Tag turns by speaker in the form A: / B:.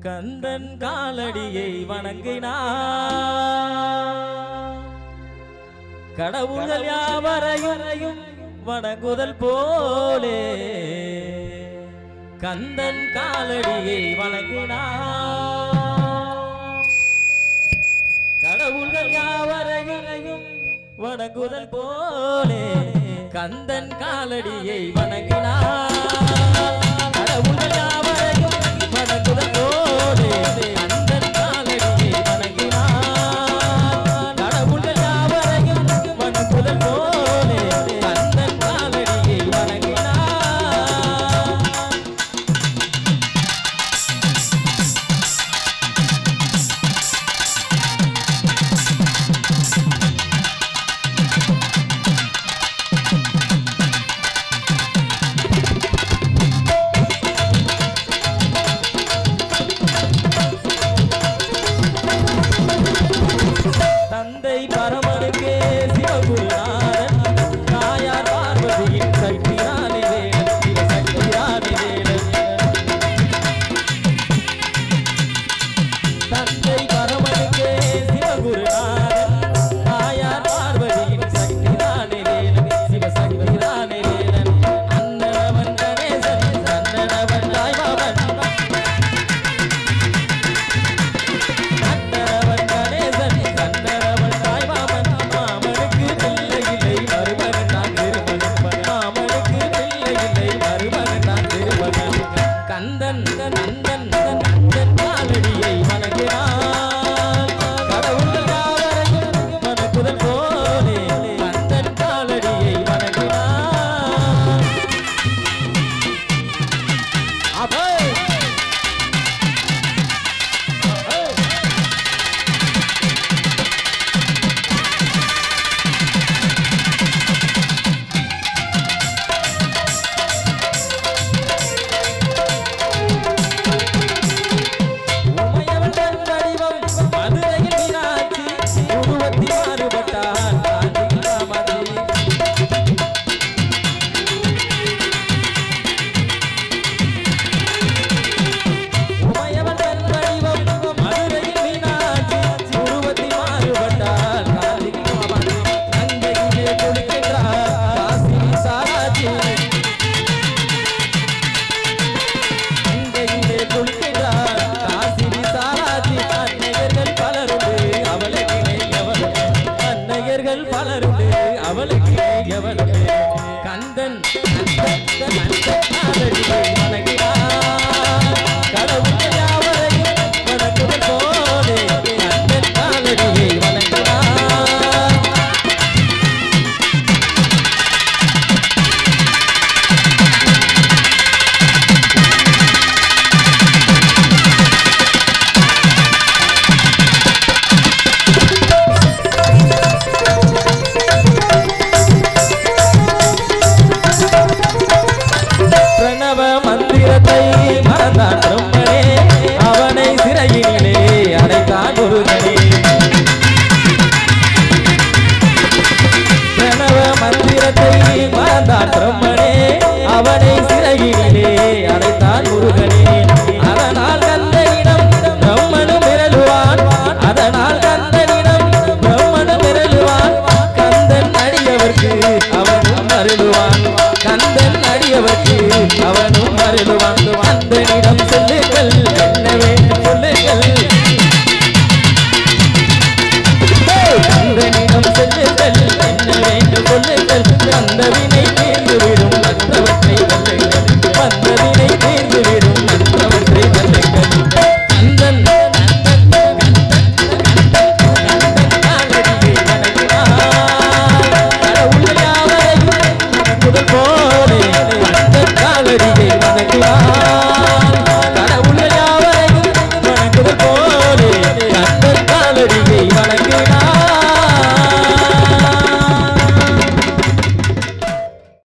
A: கந்தன் காலடியை வணங்கினார் கடவுள்கள் யாவரையும் வணங்குதல் போலே கந்தன் காலடியை வணங்கினார் கடவுள்கள் யாவரையும் வணங்குதல் போலே கந்தன் காலடியை வணங்கினார் கடவுள்கள் யாவரையும் வணங்குதல் போலே கந்தன் காலடியை வணங்கினார் கடவுள்கள் யாவரையும் வணங்குதல் போலே கந்தன் காலடியை வணங்கினார் தந்தை பரமனுக்கே சிவகுருநாதன் தாயார் பார்வதியின் சக்தியானி வேலன் சிவ சக்தியானி வேலன் தந்தை பரமனுக்கே சிவகுருநாதன் தாயார் பார்வதியின் சக்திதானே வேலன் சிவ சக்திதானே வேலன் அன்னவன் கணேசன் அன்னவன் தாய்மாமன் அன்னவன் கணேசன் அன்னவன் தாய்மாமன் மாமனுக்கு பிள்ளை இல்லை மருமகன் நான் திருமகன் மாமனுக்கு பிள்ளை இல்லை மருமகன் நான் திருமகன் கந்தன் நந்தன் நந்தன் காலடியை வணங்கினான் கடவுள் யாவரையும் வணங்குதல் போலே கந்தன் காலடியை வணங்கினான் அபே அபே உமையவள் தன் வடிவம் மதுரையில் மீனாட்சி உருவத்தில் மாறுபட்டான் காஞ்சியில் காமாட்சி உமையவள் தன் வடிவம் மதுரையில் மீனாட்சி உருவத்தில் மாறுபட்டான் காஞ்சியில் காமாட்சி கங்கையிலே குளிக்கின்றார் காசி சாராட்சி அங்கையிலே குளிக்கின்றார் காசினி சாராஜி அன்னையர்கள் பலருண்டு அவளுக்கு எவனுக்கு அன்னையர்கள் பலருண்டு அவளுக்கு எவனுக்கு கந்தன் கந்தன் கந்தன் காலடியை வணங்கினார் கடவுள் யாவரையும் வணங்குதல் போலே கந்தன் காலடியை வணங்கினார் பிரணவ மந்திரத்தை மறந்தான் பிரம்மனே அவனை சிறையிலே அடைத்தான் முருகனே பிரணவ மந்திரத்தை மறந்தான் பிரம்மனே அவனை சிறையிலே அடைத்தான் முருகனே அதனால் கந்தனிடம் பிரம்மனும் மிரளுவான் அதனால் கந்தனிடம் பிரம்மனும் மிரளுவான் கந்தன் அடியவர்க்கு அவனும் அருளுவான் கந்தன் அடியவர்க்கு அவனும் அருளுவான்